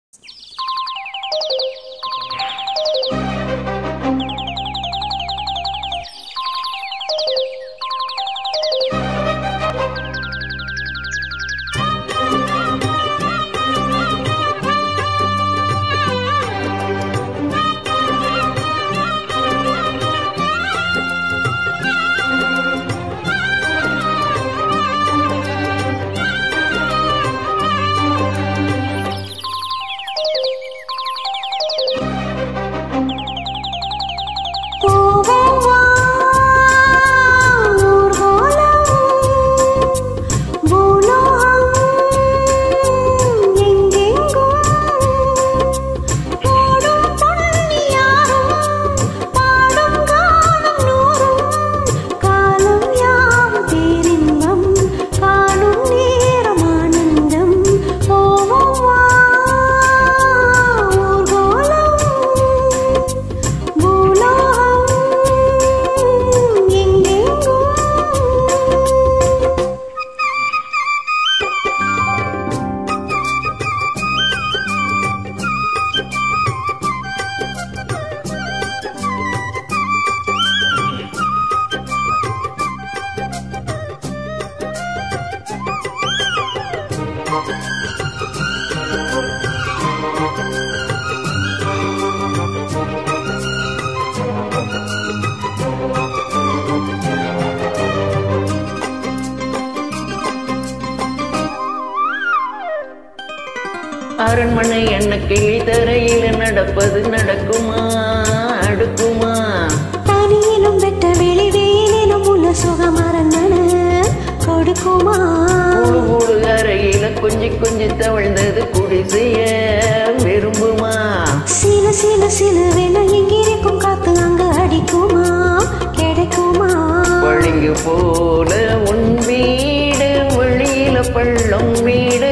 அரண்மனை என்ன கிளி தரையில நடப்பது நடக்குமா அடுக்குமா பனியிலும் வெட்ட வெளி வெயிலிலும் உள்ள சுகம் அரண்மன கொடுக்குமா கூடு கூடு அறையில கொஞ்சி கொஞ்சி தவழ்ந்தது குடிசைய விரும்புமா சில சில சிலுவென எங்கிருக்கும் காத்து அங்கு அடிக்குமா கிடைக்குமா பளிங்கு போல உன் வீடு வெளியில பள்ளம் வீடு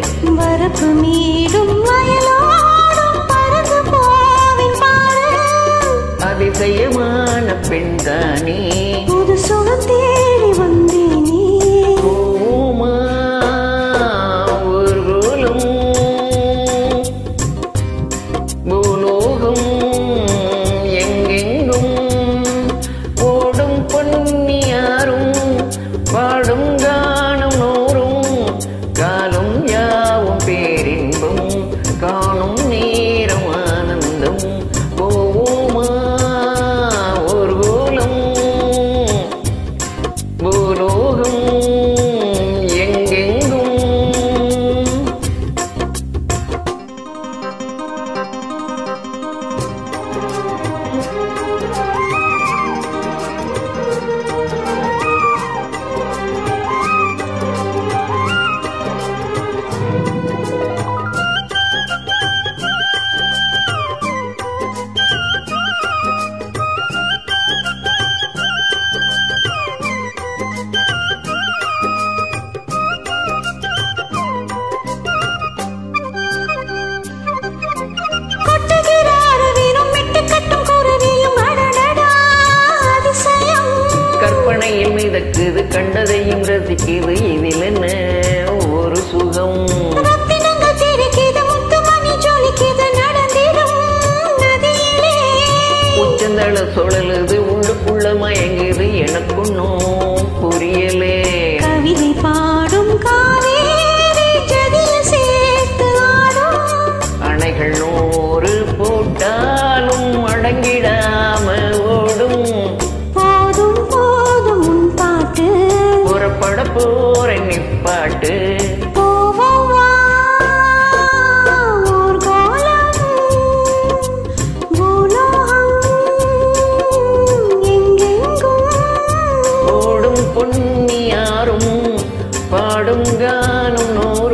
வரப்பு மீடும் வயலோடும் பறந்து போவின் பாரு அதிசயமான பெண்தானே புது சுகம் தேடி வந்தேனே பூமா ஊர்வலம் பூலோகம் எங்கெங்கும் ஓடும் பொன்னியாரும் பாடும் காணும் நூறும் காலம் யாவும் பேரின்பம் காணும் நேரம் ஆனந்தம் போவோமா ஊர்வலம் பூலோகம் எங்கெங்கும் கொட்டுகிற அருவியும் விட்டு கட்டும் குருவியும் அடடடா அதிசயம் கற்பனையில் மிதக்குது கண்டதையும் ரசிக்குது இதில் என்ன ஒரு சுகம் ரத்தினங்கள் தெரிக்குது முத்துமணி ஜொலிக்குது நடந்திடும் நதியிலே உச்சந்தள சுழலுது உள்ளுக்குள்ள மயங்குது எனக்குன்னும் புரியலே கவிதை பாடும் காவேரி ஜதில சேர்த்து ஆடும் அணைகள் நூறு போட்டாலும் அடங்கிடாம ஓடும் போதும் போதும் உன் பாட்டு புறப்பட போற நிப்பாட்டு போவோம் வா, ஊர்கோலம், பூலோகம், எங்கெங்கும் ஓடும் பொன்னியாரும் பாடும் காணும் நூறு